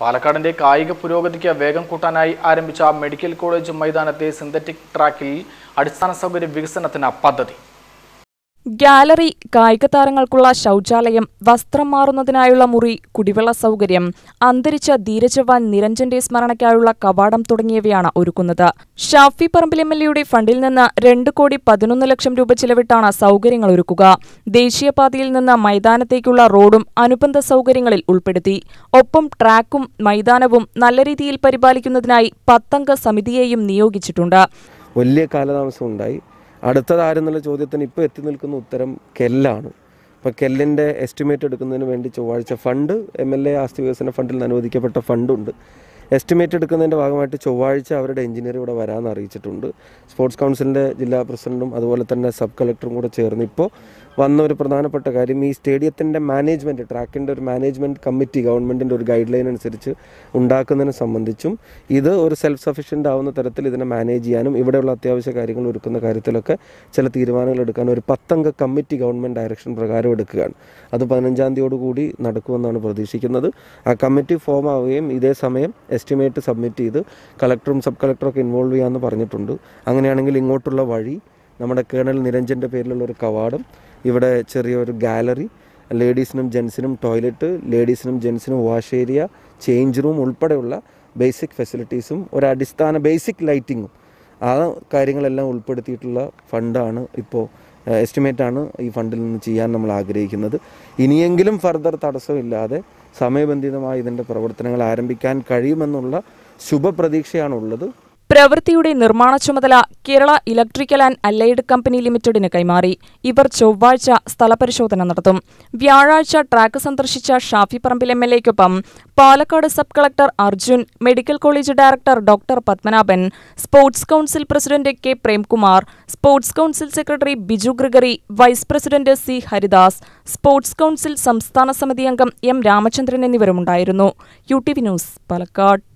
പാലക്കാടിന്റെ കായിക പുരോഗതിക്ക് വേഗം കൂട്ടാനായി ആരംഭിച്ച മെഡിക്കൽ കോളേജ് മൈതാനത്തെ സിന്തറ്റിക് ട്രാക്കിൽ അടിസ്ഥാന സൗകര്യ വികസനത്തിന് പദ്ധതി ഗാലറി കായിക താരങ്ങൾക്കുള്ള ശൗചാലയം വസ്ത്രം മാറുന്നതിനായുള്ള മുറി കുടിവെള്ള സൗകര്യം അന്തരിച്ച ധീരജവാൻ നിരഞ്ജന്റെ സ്മരണയ്ക്കായുള്ള കവാടം തുടങ്ങിയവയാണ് ഒരുക്കുന്നത് ഷാഫി പറമ്പിൽ എം എൽ എയുടെ ഫണ്ടിൽ നിന്ന് രണ്ട് കോടി പതിനൊന്ന് ലക്ഷം രൂപ ചിലവിട്ടാണ് സൗകര്യങ്ങൾ ഒരുക്കുക ദേശീയപാതയിൽ നിന്ന് മൈതാനത്തേക്കുള്ള റോഡും അനുബന്ധ സൗകര്യങ്ങളിൽ ഉൾപ്പെടുത്തി ഒപ്പം ട്രാക്കും മൈതാനവും നല്ല രീതിയിൽ പരിപാലിക്കുന്നതിനായി പത്തംഗ സമിതിയെയും നിയോഗിച്ചിട്ടുണ്ട് വലിയ കാലതാമസം ഉണ്ടായി അടുത്തതാരെന്നുള്ള ചോദ്യത്തിന് ഇപ്പോൾ എത്തി നിൽക്കുന്ന ഉത്തരം കെല്ലാണ് അപ്പോൾ കെല്ലിൻ്റെ എസ്റ്റിമേറ്റ് എടുക്കുന്നതിന് വേണ്ടി ചൊവ്വാഴ്ച ഫണ്ട് എം എൽ എ ആസ്തി വികസന ഫണ്ടിൽ നിന്ന് അനുവദിക്കപ്പെട്ട ഫണ്ടുണ്ട് എസ്റ്റിമേറ്റ് എടുക്കുന്നതിൻ്റെ ഭാഗമായിട്ട് ചൊവ്വാഴ്ച അവരുടെ എഞ്ചിനീയർ ഇവിടെ വരാമെന്ന് അറിയിച്ചിട്ടുണ്ട് സ്പോർട്സ് കൗൺസിലിൻ്റെ ജില്ലാ പ്രസിഡന്റും അതുപോലെ തന്നെ സബ് കളക്ടറും കൂടെ ചേർന്ന് ഇപ്പോൾ വന്ന ഒരു പ്രധാനപ്പെട്ട കാര്യം ഈ സ്റ്റേഡിയത്തിൻ്റെ മാനേജ്മെൻറ്റ് ട്രാക്കിൻ്റെ ഒരു മാനേജ്മെൻറ്റ് കമ്മിറ്റി ഗവൺമെൻറ്റിൻ്റെ ഒരു ഗൈഡ് ലൈൻ അനുസരിച്ച് ഉണ്ടാക്കുന്നതിനെ സംബന്ധിച്ചും ഇത് ഒരു സെൽഫ് സഫീഷ്യൻ്റ് ആവുന്ന തരത്തിൽ ഇതിനെ മാനേജ് ചെയ്യാനും ഇവിടെയുള്ള അത്യാവശ്യ കാര്യങ്ങൾ ഒരുക്കുന്ന കാര്യത്തിലൊക്കെ ചില തീരുമാനങ്ങൾ എടുക്കാൻ ഒരു പത്തംഗ കമ്മിറ്റി ഗവൺമെൻറ് ഡയറക്ഷൻ പ്രകാരം എടുക്കുകയാണ് അത് പതിനഞ്ചാം തീയതിയോടുകൂടി നടക്കുമെന്നാണ് പ്രതീക്ഷിക്കുന്നത് ആ കമ്മിറ്റി ഫോം ആവുകയും ഇതേ സമയം എസ്റ്റിമേറ്റ് സബ്മിറ്റ് ചെയ്ത് കളക്ടറും സബ് കളക്ടറും ഒക്കെ ഇൻവോൾവ് ചെയ്യാമെന്ന് പറഞ്ഞിട്ടുണ്ട് അങ്ങനെയാണെങ്കിൽ ഇങ്ങോട്ടുള്ള വഴി നമ്മുടെ കേണൽ നിരഞ്ജൻ്റെ പേരിലുള്ള ഒരു കവാടം ഇവിടെ ചെറിയൊരു ഗാലറി ലേഡീസിനും ജെൻസിനും ടോയ്ലറ്റ് ലേഡീസിനും ജെൻസിനും വാഷ് ഏരിയ ചേഞ്ച് റൂം ഉൾപ്പെടെയുള്ള ബേസിക് ഫെസിലിറ്റീസും ഒരു അടിസ്ഥാന ബേസിക് ലൈറ്റിങ്ങും ആ കാര്യങ്ങളെല്ലാം ഉൾപ്പെടുത്തിയിട്ടുള്ള ഫണ്ടാണ് ഇപ്പോൾ എസ്റ്റിമേറ്റാണ് ഈ ഫണ്ടിൽ നിന്ന് ചെയ്യാൻ നമ്മൾ ആഗ്രഹിക്കുന്നത് ഇനിയെങ്കിലും ഫർദർ തടസ്സമില്ലാതെ സമയബന്ധിതമായി ഇതിൻ്റെ പ്രവർത്തനങ്ങൾ ആരംഭിക്കാൻ കഴിയുമെന്നുള്ള ശുഭപ്രതീക്ഷയാണുള്ളത് പ്രവൃത്തിയുടെ നിർമ്മാണ ചുമതല Kerala electrical and allied company ലിമിറ്റഡിന് കൈമാറി ഇവർ ചൊവ്വാഴ്ച സ്ഥലപരിശോധന നടത്തും വ്യാഴാഴ്ച ട്രാക്ക് സന്ദർശിച്ച ഷാഫി പറമ്പിൽ എം എൽ എക്കൊപ്പം Palakkad sub collector Arjun medical college director doctor Padmanabhan sports council president K Premkumar sports council secretary Biju Gregory vice president C Haridas sports council സംസ്ഥാന സമിതി അംഗം എം രാമചന്ദ്രൻ എന്നിവരുമുണ്ടായിരുന്നു U T V news Palakkad